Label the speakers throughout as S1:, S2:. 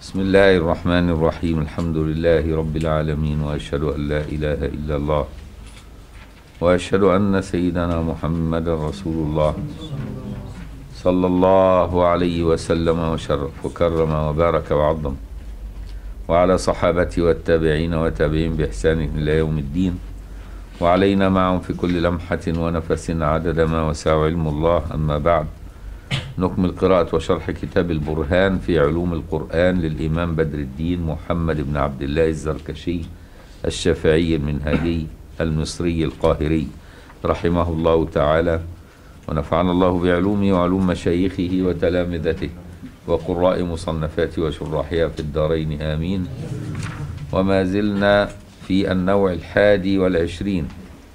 S1: بسم الله الرحمن الرحيم الحمد لله رب العالمين واشهد ان لا اله الا الله واشهد ان سيدنا محمد رسول الله صلى الله عليه وسلم وشرف وكرم وبارك وعظم وعلى صحابته والتابعين وتابعين باحسان الى يوم الدين وعلينا معهم في كل لمحه ونفس عدد ما وسع علم الله اما بعد نكمل قراءة وشرح كتاب البرهان في علوم القرآن للإمام بدر الدين محمد بن عبد الله الزركشي الشافعي المنهجي المصري القاهري رحمه الله تعالى ونفعنا الله بعلومه وعلوم مشايخه وتلامذته وقراء مصنفاته وشراحها في الدارين آمين وما زلنا في النوع الحادي والعشرين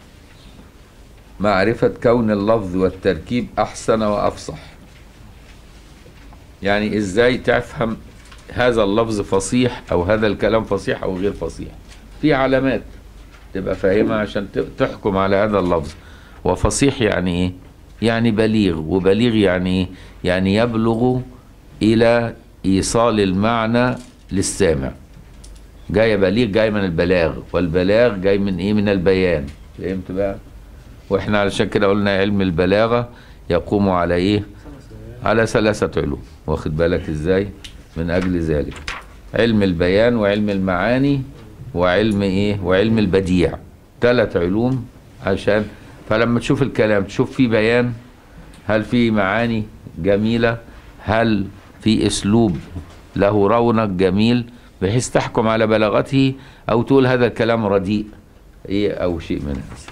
S1: معرفة كون اللفظ والتركيب أحسن وأفصح يعني ازاي تفهم هذا اللفظ فصيح او هذا الكلام فصيح او غير فصيح في علامات تبقى فاهمها عشان تحكم على هذا اللفظ وفصيح يعني ايه يعني بليغ وبليغ يعني ايه يعني يبلغ الى ايصال المعنى للسامع جاي بليغ جاي من البلاغ والبلاغ جاي من ايه من البيان فهمت بقى واحنا علشان كده قلنا علم البلاغه يقوم على ايه على ثلاثة علوم واخد بالك ازاي من اجل ذلك علم البيان وعلم المعاني وعلم ايه وعلم البديع ثلاث علوم عشان فلما تشوف الكلام تشوف فيه بيان هل فيه معاني جميلة هل في اسلوب له رونق جميل بحيث تحكم على بلاغته او تقول هذا الكلام رديء ايه او شيء من هذا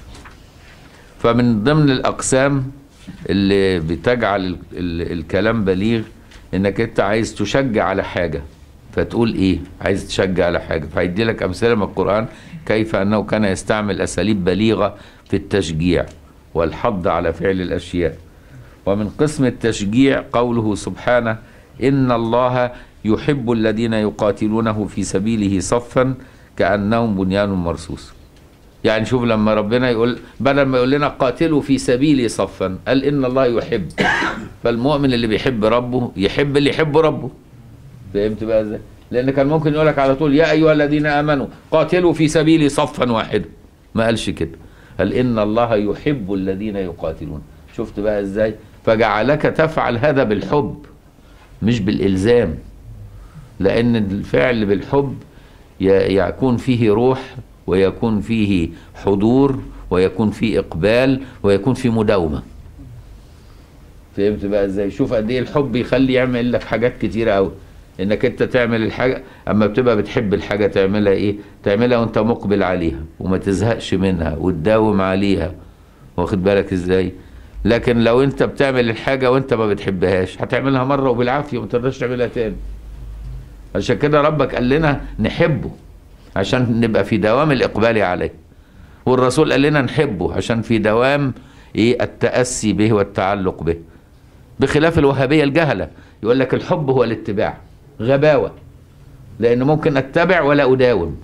S1: فمن ضمن الاقسام اللي بتجعل ال ال الكلام بليغ انك انت عايز تشجع على حاجة فتقول ايه عايز تشجع على حاجة فهيدي لك امثلة من القرآن كيف انه كان يستعمل اساليب بليغة في التشجيع والحض على فعل الاشياء ومن قسم التشجيع قوله سبحانه ان الله يحب الذين يقاتلونه في سبيله صفا كأنهم بنيان مرصوص يعني شوف لما ربنا يقول بدل ما يقول لنا قاتلوا في سبيلي صفا قال ان الله يحب فالمؤمن اللي بيحب ربه يحب اللي يحب ربه فهمت بقى ازاي لان كان ممكن يقول لك على طول يا ايها الذين امنوا قاتلوا في سبيلي صفا واحدا ما قالش كده قال ان الله يحب الذين يقاتلون شفت بقى ازاي فجعلك تفعل هذا بالحب مش بالالزام لان الفعل بالحب يكون فيه روح ويكون فيه حضور ويكون فيه اقبال ويكون فيه مداومه فهمت بقى ازاي شوف قد ايه الحب يخلي يعمل لك حاجات كتيره قوي انك انت تعمل الحاجه اما بتبقى بتحب الحاجه تعملها ايه تعملها وانت مقبل عليها وما تزهقش منها وتداوم عليها واخد بالك ازاي لكن لو انت بتعمل الحاجه وانت ما بتحبهاش هتعملها مره وبالعافيه وما تقدرش تعملها تاني عشان كده ربك قال لنا نحبه عشان نبقى في دوام الإقبال عليه والرسول قال لنا نحبه عشان في دوام إيه التأسي به والتعلق به بخلاف الوهابية الجهلة يقول لك الحب هو الاتباع غباوة لأن ممكن أتبع ولا أداوم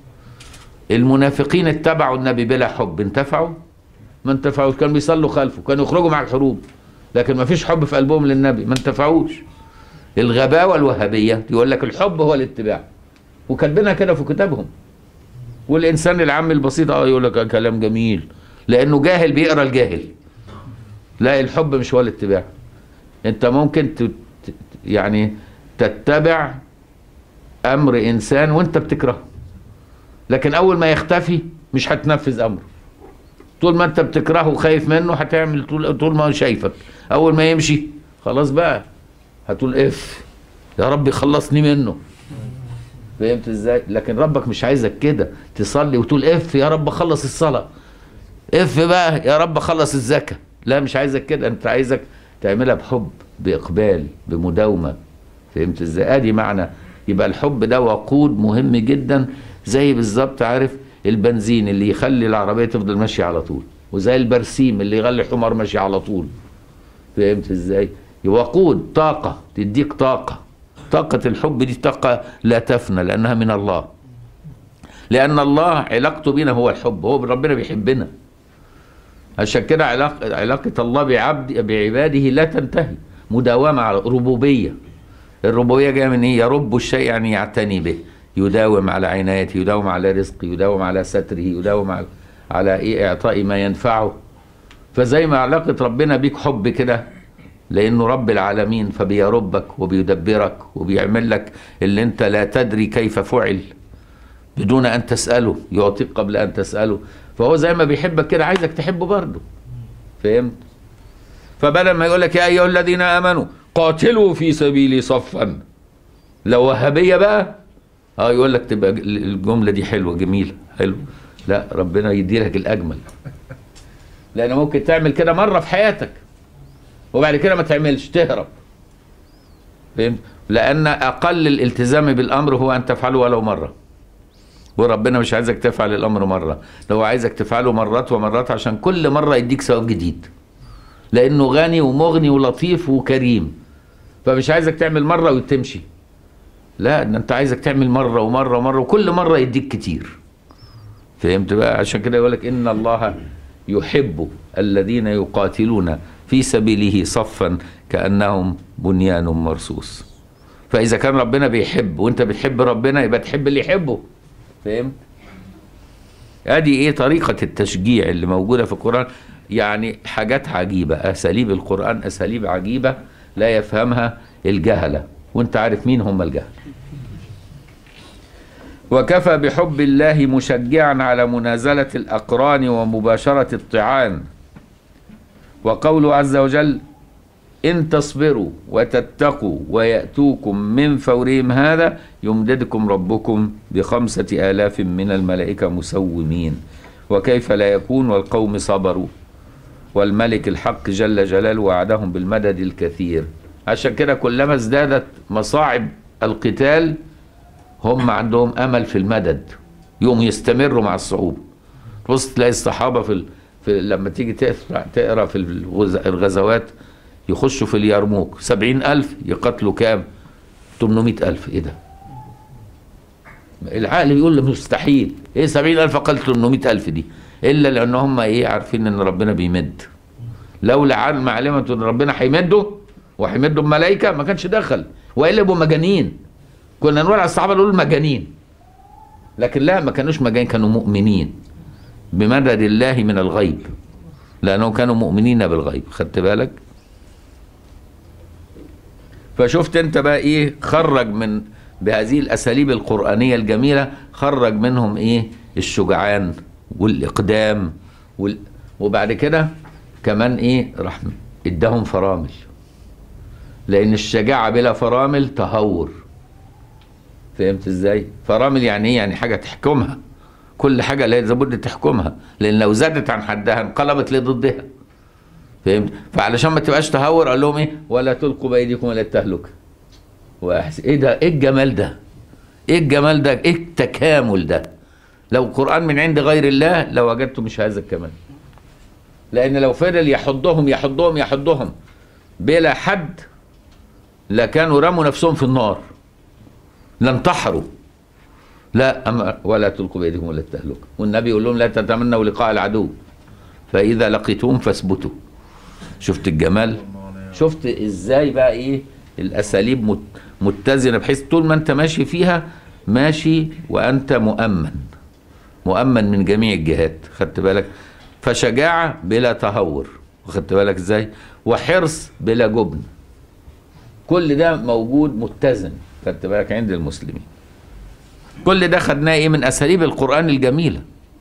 S1: المنافقين اتبعوا النبي بلا حب انتفعوا ما انتفعوش كانوا بيصلوا خلفه كانوا يخرجوا مع الحروب لكن ما فيش حب في قلبهم للنبي ما انتفعوش الغباوة الوهابية يقول لك الحب هو الاتباع وكاتبينها كده في كتابهم والانسان العام البسيط اه يقول لك كلام جميل لانه جاهل بيقرا الجاهل لا الحب مش هو الاتباع انت ممكن تت يعني تتبع امر انسان وانت بتكرهه لكن اول ما يختفي مش هتنفذ امره طول ما انت بتكرهه وخايف منه هتعمل طول, طول ما هو شايفك اول ما يمشي خلاص بقى هتقول اف يا رب خلصني منه فهمت ازاي لكن ربك مش عايزك كده تصلي وتقول اف يا رب خلص الصلاه اف بقى يا رب خلص الزكاه لا مش عايزك كده انت عايزك تعملها بحب باقبال بمداومه فهمت ازاي ادي معنى يبقى الحب ده وقود مهم جدا زي بالظبط عارف البنزين اللي يخلي العربيه تفضل ماشيه على طول وزي البرسيم اللي يخلي الحمار ماشي على طول فهمت ازاي وقود طاقه تديك طاقه طاقة الحب دي طاقة لا تفنى لأنها من الله لأن الله علاقته بنا هو الحب هو ربنا بيحبنا عشان كده علاقة, علاقة الله بعبد بعباده لا تنتهي مداومة على ربوبية الربوبيه جايه من ايه يرب الشيء يعني يعتني به يداوم على عنايته يداوم على رزقه يداوم على ستره يداوم على على ايه اعطاء ما ينفعه فزي ما علاقه ربنا بيك حب كده لانه رب العالمين فبيربك وبيدبرك وبيعمل لك اللي انت لا تدري كيف فعل بدون ان تساله يعطيك قبل ان تساله فهو زي ما بيحبك كده عايزك تحبه برضه فهمت فبدل ما يقول لك يا ايها الذين امنوا قاتلوا في سبيلي صفا لو وهابيه بقى اه يقول لك تبقى الجمله دي حلوه جميله حلو لا ربنا يدي لك الاجمل لان ممكن تعمل كده مره في حياتك وبعد كده ما تعملش تهرب فهمت لان اقل الالتزام بالامر هو ان تفعله ولو مره وربنا مش عايزك تفعل الامر مره ده هو عايزك تفعله مرات ومرات عشان كل مره يديك ثواب جديد لانه غني ومغني ولطيف وكريم فمش عايزك تعمل مره وتمشي لا ده انت عايزك تعمل مره ومره ومره وكل مره يديك كتير فهمت بقى عشان كده يقول لك ان الله يحب الذين يقاتلون في سبيله صفا كانهم بنيان مرصوص فاذا كان ربنا بيحب وانت بتحب ربنا يبقى تحب اللي يحبه فهمت ادي ايه طريقه التشجيع اللي موجوده في القران يعني حاجات عجيبه اساليب القران اساليب عجيبه لا يفهمها الجهله وانت عارف مين هم الجهل وكفى بحب الله مشجعا على منازله الاقران ومباشره الطعان وقوله عز وجل إن تصبروا وتتقوا ويأتوكم من فورهم هذا يمددكم ربكم بخمسة آلاف من الملائكة مسومين وكيف لا يكون والقوم صبروا والملك الحق جل جلاله وعدهم بالمدد الكثير عشان كده كلما ازدادت مصاعب القتال هم عندهم أمل في المدد يوم يستمروا مع الصعوبة تبص تلاقي الصحابة في, ال... في لما تيجي تقرأ, تقرأ في الغزوات يخشوا في اليرموك سبعين ألف يقتلوا كام تمنمائة ألف إيه ده العقل يقول مستحيل إيه سبعين ألف أقل تمنمائة ألف دي إلا لأن هم إيه عارفين إن ربنا بيمد لولا علم معلمة إن ربنا هيمده وهيمده بملائكة ما كانش دخل وإلا يبقوا مجانين كنا نقول على الصحابة نقول مجانين لكن لا ما كانوش مجانين كانوا مؤمنين بمدد الله من الغيب لأنهم كانوا مؤمنين بالغيب خدت بالك فشفت انت بقى ايه خرج من بهذه الاساليب القرانيه الجميله خرج منهم ايه الشجعان والاقدام وال... وبعد كده كمان ايه راح اداهم فرامل لان الشجاعه بلا فرامل تهور فهمت ازاي فرامل يعني ايه يعني حاجه تحكمها كل حاجه لابد تحكمها لان لو زادت عن حدها انقلبت لضدها فهمت فعلشان ما تبقاش تهور قال لهم ايه ولا تلقوا بايديكم الى التهلكه واحس ايه ده ايه الجمال ده ايه الجمال ده ايه التكامل ده لو القران من عند غير الله لو وجدته مش هذا الكمال لان لو فضل يحضهم يحضهم يحضهم بلا حد لكانوا رموا نفسهم في النار لانتحروا لا أما ولا تلقوا بايديكم الى التهلكه والنبي يقول لهم لا تتمنوا لقاء العدو فاذا لقيتوهم فاثبتوا شفت الجمال شفت ازاي بقى ايه الاساليب متزنه بحيث طول ما انت ماشي فيها ماشي وانت مؤمن مؤمن من جميع الجهات خدت بالك فشجاعه بلا تهور واخدت بالك ازاي وحرص بلا جبن كل ده موجود متزن خدت بالك عند المسلمين كل ده خدناه ايه من اساليب القران الجميله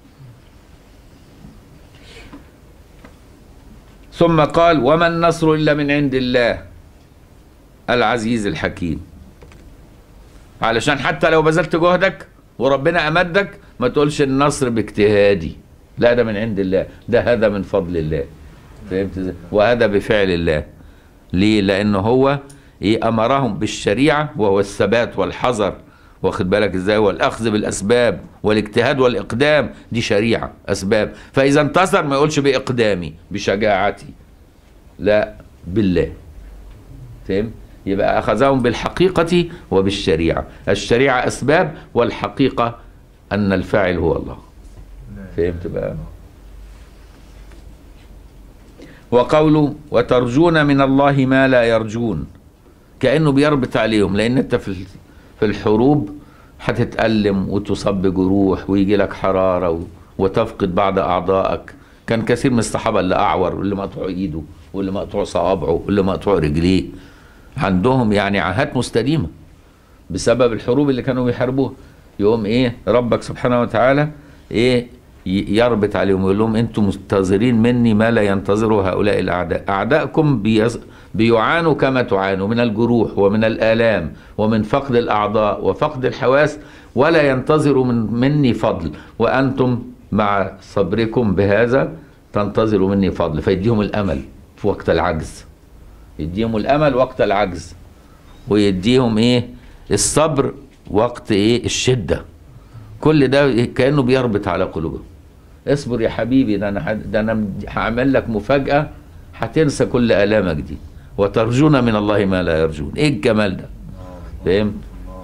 S1: ثم قال وما النصر الا من عند الله العزيز الحكيم علشان حتى لو بذلت جهدك وربنا امدك ما تقولش النصر باجتهادي لا ده من عند الله ده هذا من فضل الله فهمت ازاي وهذا بفعل الله ليه لانه هو ايه امرهم بالشريعه وهو الثبات والحذر واخد بالك ازاي والاخذ بالاسباب والاجتهاد والاقدام دي شريعه اسباب فاذا انتصر ما يقولش باقدامي بشجاعتي لا بالله فهم يبقى اخذهم بالحقيقه وبالشريعه الشريعه اسباب والحقيقه ان الفاعل هو الله فهمت بقى وقوله وترجون من الله ما لا يرجون كانه بيربط عليهم لان انت في ال- في الحروب هتتألم وتصاب بجروح ويجي لك حراره و- وتفقد بعض اعضائك كان كثير من الصحابه اللي اعور واللي مقطوع ايده واللي مقطوع صوابعه واللي مقطوع رجليه عندهم يعني عاهات مستديمه بسبب الحروب اللي كانوا بيحاربوها يقوم ايه ربك سبحانه وتعالى ايه ي- يربط عليهم ويقول لهم انتم منتظرين مني ما لا ينتظره هؤلاء الاعداء اعدائكم بيز... بيعانوا كما تعانوا من الجروح ومن الالام ومن فقد الاعضاء وفقد الحواس ولا ينتظروا من مني فضل وانتم مع صبركم بهذا تنتظروا مني فضل فيديهم الامل في وقت العجز يديهم الامل وقت العجز ويديهم ايه الصبر وقت ايه الشده كل ده كانه بيربط على قلوبهم اصبر يا حبيبي ده انا ه- ده انا هعمل لك مفاجاه هتنسى كل الامك دي وترجون من الله ما لا يرجون ايه الجمال ده فهمت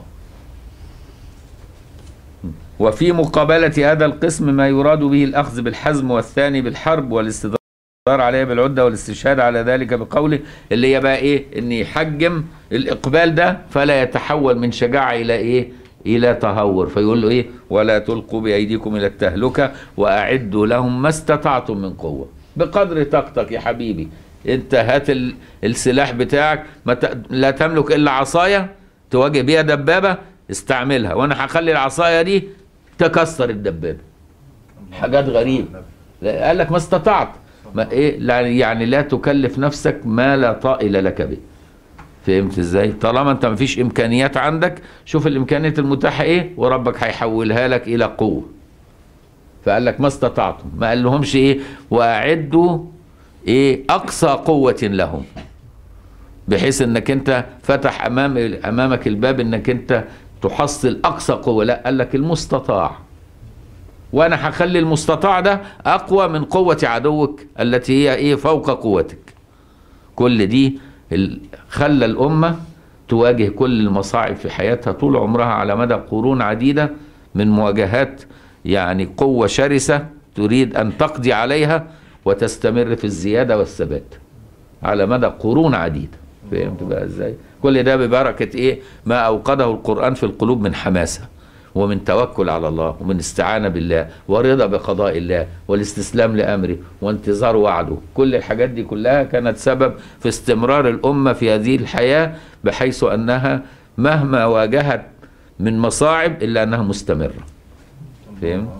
S1: وفي مقابلة هذا القسم ما يراد به الأخذ بالحزم والثاني بالحرب والاستدار عليه بالعدة والاستشهاد على ذلك بقوله اللي هي بقى إيه إن يحجم الإقبال ده فلا يتحول من شجاعة إلى إيه إلى تهور فيقول له إيه ولا تلقوا بأيديكم إلى التهلكة وأعدوا لهم ما استطعتم من قوة بقدر طاقتك يا حبيبي أنت هات ال- السلاح بتاعك ما ت... لا تملك إلا عصاية تواجه بيها دبابة استعملها وأنا هخلي العصاية دي تكسر الدبابة حاجات غريبة لا، قال لك ما استطعت ما ايه لا يعني لا تكلف نفسك ما لا طائل لك به فهمت ازاي طالما انت مفيش امكانيات عندك شوف الامكانيات المتاحه ايه وربك هيحولها لك الى قوه فقال لك ما استطعتم ما قال لهمش ايه واعدوا ايه اقصى قوه لهم بحيث انك انت فتح امام امامك الباب انك انت تحصل اقصى قوه لا قال لك المستطاع وانا هخلي المستطاع ده اقوى من قوه عدوك التي هي ايه فوق قوتك كل دي ال- خلى الامه تواجه كل المصاعب في حياتها طول عمرها على مدى قرون عديده من مواجهات يعني قوه شرسه تريد ان تقضي عليها وتستمر في الزياده والثبات على مدى قرون عديده فهمت بقى ازاي كل ده ببركه ايه ما اوقده القران في القلوب من حماسه ومن توكل على الله ومن استعانه بالله ورضا بقضاء الله والاستسلام لامره وانتظار وعده كل الحاجات دي كلها كانت سبب في استمرار الامه في هذه الحياه بحيث انها مهما واجهت من مصاعب الا انها مستمره فهمت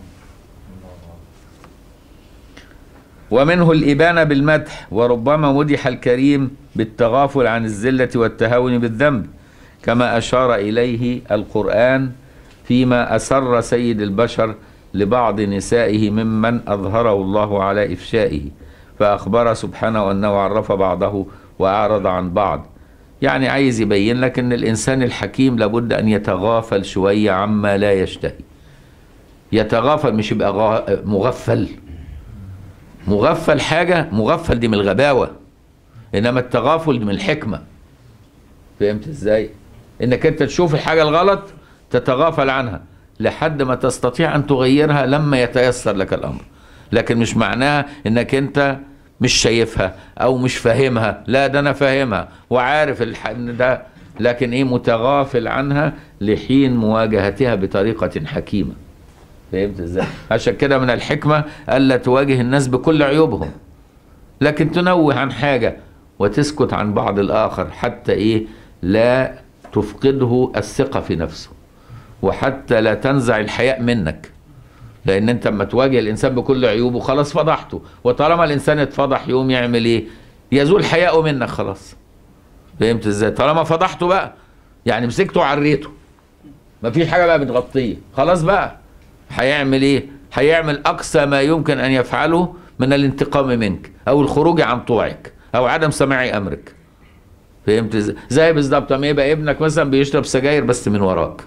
S1: ومنه الإبانة بالمدح وربما مدح الكريم بالتغافل عن الزلة والتهاون بالذنب كما أشار إليه القرآن فيما أسر سيد البشر لبعض نسائه ممن أظهره الله على إفشائه فأخبر سبحانه أنه عرف بعضه وأعرض عن بعض يعني عايز يبين لك أن الإنسان الحكيم لابد أن يتغافل شوية عما لا يشتهي يتغافل مش يبقى غا- مغفل مغفل حاجة مغفل دي من الغباوة إنما التغافل دي من الحكمة فهمت إزاي إنك أنت تشوف الحاجة الغلط تتغافل عنها لحد ما تستطيع أن تغيرها لما يتيسر لك الأمر لكن مش معناها إنك أنت مش شايفها أو مش فاهمها لا ده أنا فاهمها وعارف الح- إن ده لكن إيه متغافل عنها لحين مواجهتها بطريقة حكيمة فهمت ازاي؟ عشان كده من الحكمة ألا تواجه الناس بكل عيوبهم لكن تنوه عن حاجة وتسكت عن بعض الآخر حتى إيه لا تفقده الثقة في نفسه وحتى لا تنزع الحياء منك لأن أنت لما تواجه الإنسان بكل عيوبه خلاص فضحته وطالما الإنسان اتفضح يقوم يعمل إيه؟ يزول حياءه منك خلاص فهمت ازاي؟ طالما فضحته بقى يعني مسكته وعريته مفيش حاجة بقى بتغطيه خلاص بقى هيعمل ايه هيعمل اقصى ما يمكن ان يفعله من الانتقام منك او الخروج عن طوعك او عدم سماع امرك فهمت ازاي زي بالظبط لما يبقى ابنك مثلا بيشرب سجاير بس من وراك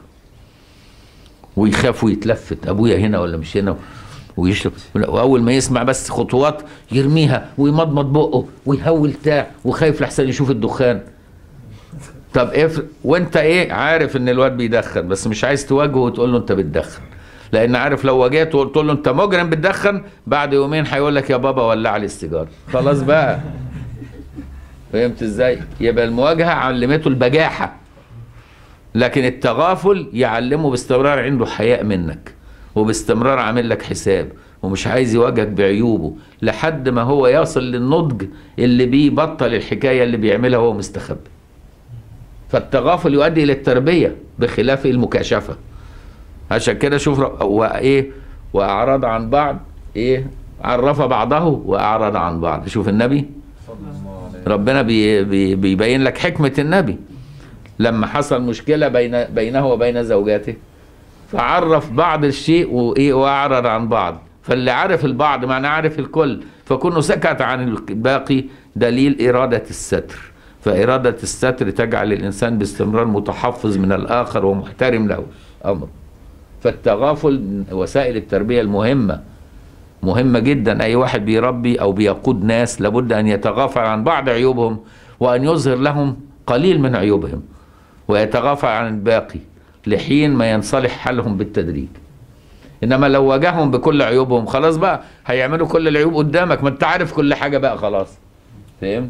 S1: ويخاف ويتلفت ابويا هنا ولا مش هنا ويشرب واول ما يسمع بس خطوات يرميها ويمضمض بقه ويهول بتاع وخايف لحسن يشوف الدخان طب افرض وانت ايه عارف ان الواد بيدخن بس مش عايز تواجهه وتقول له انت بتدخن لان عارف لو واجهته وقلت له انت مجرم بتدخن بعد يومين هيقول لك يا بابا ولع لي السيجاره خلاص بقى فهمت ازاي يبقى المواجهه علمته البجاحه لكن التغافل يعلمه باستمرار عنده حياء منك وباستمرار عامل لك حساب ومش عايز يواجهك بعيوبه لحد ما هو يصل للنضج اللي بيبطل الحكايه اللي بيعملها وهو مستخبي فالتغافل يؤدي الى التربيه بخلاف المكاشفه عشان كده شوف ر- وايه واعرض عن بعض ايه عرف بعضه واعرض عن بعض شوف النبي ربنا بي بي بيبين لك حكمه النبي لما حصل مشكله بين بينه وبين زوجاته فعرف بعض الشيء وايه واعرض عن بعض فاللي عرف البعض معناه عارف الكل فكونه سكت عن الباقي دليل اراده الستر فاراده الستر تجعل الانسان باستمرار متحفظ من الاخر ومحترم له امر فالتغافل من وسائل التربيه المهمه مهمه جدا اي واحد بيربي او بيقود ناس لابد ان يتغافل عن بعض عيوبهم وان يظهر لهم قليل من عيوبهم ويتغافل عن الباقي لحين ما ينصلح حالهم بالتدريج انما لو واجههم بكل عيوبهم خلاص بقى هيعملوا كل العيوب قدامك ما انت عارف كل حاجه بقى خلاص فهمت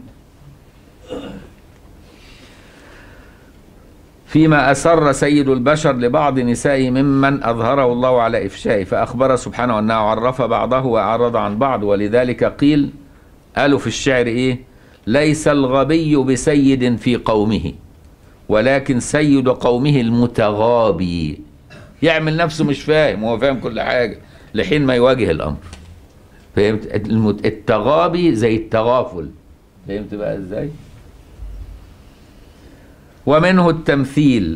S1: فيما أسر سيد البشر لبعض نسائه ممن أظهره الله على إفشائه فأخبر سبحانه أنه عرف بعضه وأعرض عن بعض ولذلك قيل قالوا في الشعر إيه ليس الغبي بسيد في قومه ولكن سيد قومه المتغابي يعمل نفسه مش فاهم هو فاهم كل حاجة لحين ما يواجه الأمر فهمت المت- التغابي زي التغافل فهمت بقى ازاي ومنه التمثيل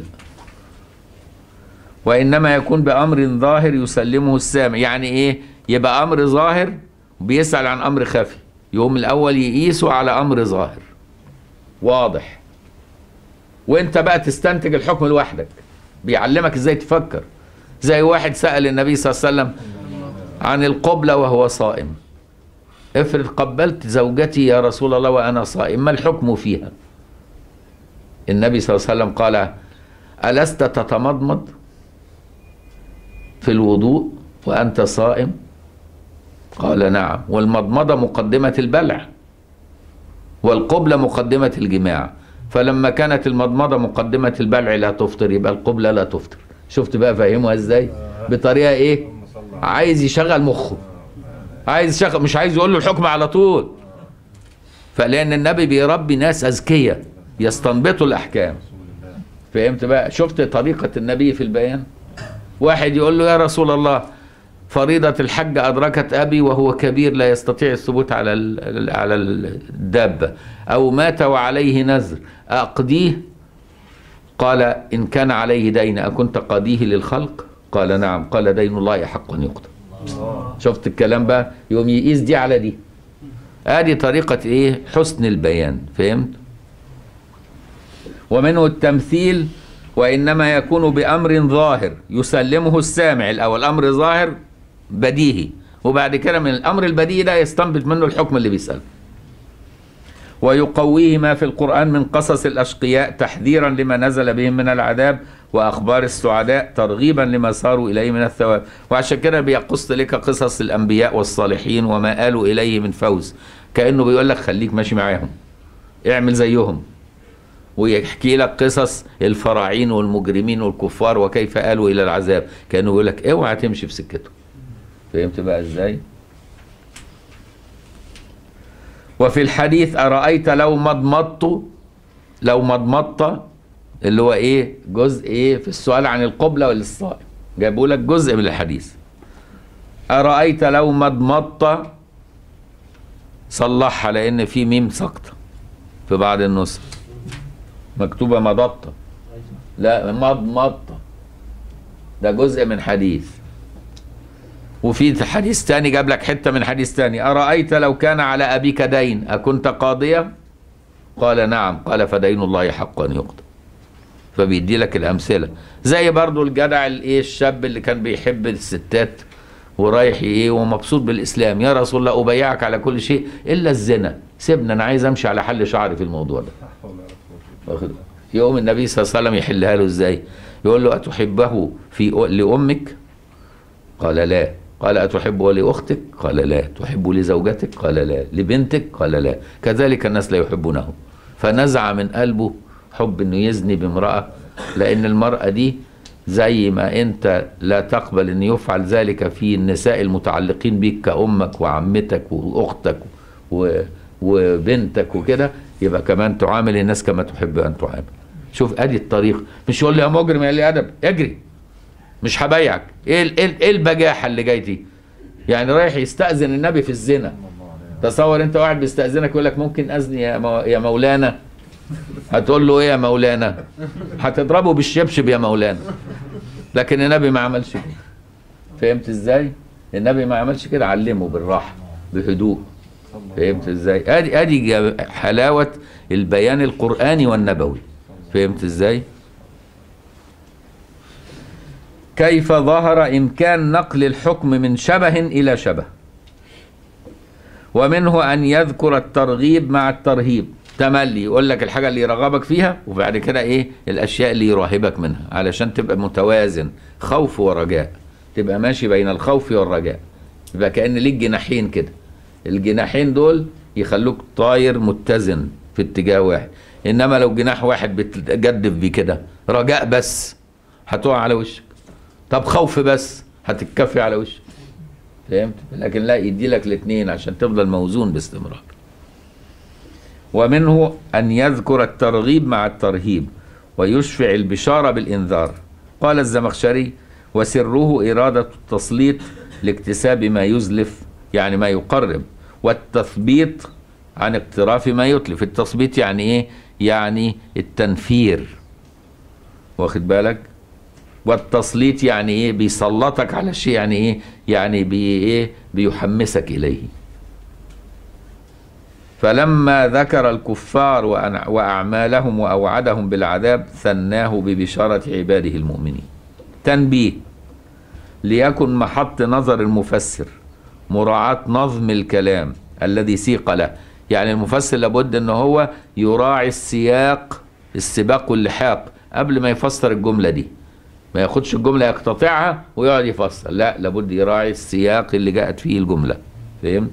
S1: وإنما يكون بأمر ظاهر يسلمه السامع يعني إيه يبقى أمر ظاهر بيسأل عن أمر خفي يوم الأول يقيسه على أمر ظاهر واضح وانت بقى تستنتج الحكم لوحدك بيعلمك ازاي تفكر زي واحد سأل النبي صلى الله عليه وسلم عن القبلة وهو صائم افرض قبلت زوجتي يا رسول الله وأنا صائم ما الحكم فيها النبي صلى الله عليه وسلم قال ألست تتمضمض في الوضوء وأنت صائم قال نعم والمضمضة مقدمة البلع والقبلة مقدمة الجماع فلما كانت المضمضة مقدمة البلع لا تفطر يبقى القبلة لا تفطر شفت بقى فاهمها ازاي بطريقة ايه عايز يشغل مخه عايز يشغل مش عايز يقول له الحكم على طول فلان النبي بيربي ناس اذكياء يستنبطوا الاحكام فهمت بقى شفت طريقة النبي في البيان واحد يقول له يا رسول الله فريضة الحج أدركت أبي وهو كبير لا يستطيع الثبوت على ال- على الدابة أو مات وعليه نذر أقضيه قال إن كان عليه دين أكنت قاضيه للخلق قال نعم قال دين الله حق أن يقضى شفت الكلام بقى يوم يقيس دي على دي ادي طريقة ايه حسن البيان فهمت ومنه التمثيل وإنما يكون بأمر ظاهر يسلمه السامع الأول أمر ظاهر بديهي وبعد كده من الأمر البديهي ده يستنبط منه الحكم اللي بيسأله ويقويه ما في القرآن من قصص الأشقياء تحذيرا لما نزل بهم من العذاب وأخبار السعداء ترغيبا لما صاروا إليه من الثواب وعشان كده بيقص لك قصص الأنبياء والصالحين وما آلوا إليه من فوز كأنه بيقول لك خليك ماشي معاهم اعمل زيهم ويحكي لك قصص الفراعين والمجرمين والكفار وكيف آلوا إلى العذاب كأنه يقول لك اوعى تمشي في سكته فهمت بقى ازاي وفي الحديث أرأيت لو مضمضت لو مضمضت اللي هو ايه جزء ايه في السؤال عن القبلة والصائم جابوا لك جزء من الحديث أرأيت لو مضمضت صلحها لأن في ميم سقطة في بعض النسخ مكتوبة مضبطة لا مضمضة ده جزء من حديث وفي حديث تاني جاب لك حتة من حديث تاني أرأيت لو كان على أبيك دين أكنت قاضيا قال نعم قال فدين الله حق أن يقضى فبيدي لك الأمثلة زي برضو الجدع الايه الشاب اللي كان بيحب الستات ورايح ايه ومبسوط بالإسلام يا رسول الله أبيعك على كل شيء إلا الزنا سيبنا أنا عايز أمشي على حل شعري في الموضوع ده واخد يقوم النبي صلى الله عليه وسلم يحلها له ازاي يقول له أتحبه في لأمك قال لا قال أتحبه لأختك قال لا تحب لزوجتك قال لا لبنتك قال لا كذلك الناس لا يحبونه فنزع من قلبه حب انه يزني بامرأة لان المرأة دي زي ما انت لا تقبل ان يفعل ذلك في النساء المتعلقين بك كأمك وعمتك واختك و... وبنتك وكده يبقى كمان تعامل الناس كما تحب ان تعامل شوف ادي الطريق مش يقول لي يا مجرم يا لي ادب اجري مش هبايعك ايه ال- ايه ال- ايه البجاحه اللي جاي دي يعني رايح يستأذن النبي في الزنا تصور انت واحد بيستأذنك يقول لك ممكن اذني يا مو- يا مولانا هتقول له ايه يا مولانا هتضربه بالشبشب يا مولانا لكن النبي ما عملش كده فهمت ازاي النبي ما عملش كده علمه بالراحه بهدوء فهمت ازاي ادي ادي جا- حلاوه البيان القراني والنبوي فهمت ازاي كيف ظهر امكان نقل الحكم من شبه الى شبه ومنه ان يذكر الترغيب مع الترهيب تملي يقول لك الحاجه اللي يرغبك فيها وبعد كده ايه الاشياء اللي يراهبك منها علشان تبقى متوازن خوف ورجاء تبقى ماشي بين الخوف والرجاء يبقى كأن ليك جناحين كده الجناحين دول يخلوك طاير متزن في اتجاه واحد انما لو جناح واحد بتجدف بيه كده رجاء بس هتقع على وشك طب خوف بس هتتكفي على وشك فهمت لكن لا يدي لك الاثنين عشان تفضل موزون باستمرار ومنه ان يذكر الترغيب مع الترهيب ويشفع البشاره بالانذار قال الزمخشري وسره اراده التسليط لاكتساب ما يزلف يعني ما يقرب والتثبيط عن اقتراف ما يتلف التثبيط يعني ايه يعني التنفير واخد بالك والتسليط يعني ايه بيسلطك على شيء يعني ايه يعني بي ايه بيحمسك اليه فلما ذكر الكفار وأنع- واعمالهم واوعدهم بالعذاب ثناه ببشاره عباده المؤمنين تنبيه ليكن محط نظر المفسر مراعاة نظم الكلام الذي سيق له يعني المفسر لابد ان هو يراعي السياق السباق واللحاق قبل ما يفسر الجملة دي ما ياخدش الجملة يقتطعها ويقعد يفسر لا لابد يراعي السياق اللي جاءت فيه الجملة فهمت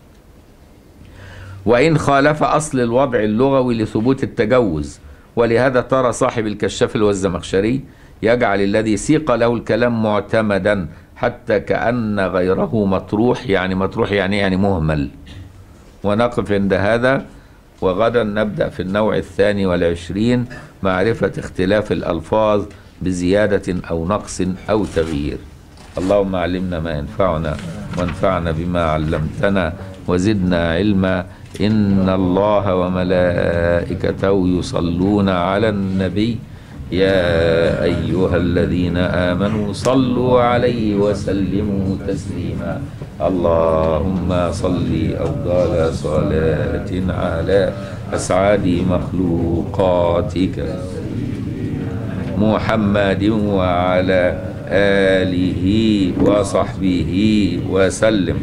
S1: وإن خالف أصل الوضع اللغوي لثبوت التجوز ولهذا ترى صاحب الكشاف والزمخشري يجعل الذي سيق له الكلام معتمدا حتى كأن غيره مطروح يعني مطروح يعني يعني مهمل ونقف عند هذا وغدا نبدأ في النوع الثاني والعشرين معرفة اختلاف الألفاظ بزيادة أو نقص أو تغيير اللهم علمنا ما ينفعنا وانفعنا بما علمتنا وزدنا علما إن الله وملائكته يصلون على النبي يا أيها الذين آمنوا صلوا عليه وسلموا تسليما اللهم صل أفضل صلاة على أسعد مخلوقاتك محمد وعلى آله وصحبه وسلم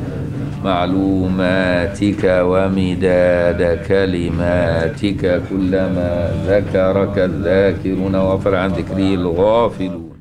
S1: معلوماتك ومداد كلماتك كلما ذكرك الذاكرون وفر عن ذكره الغافلون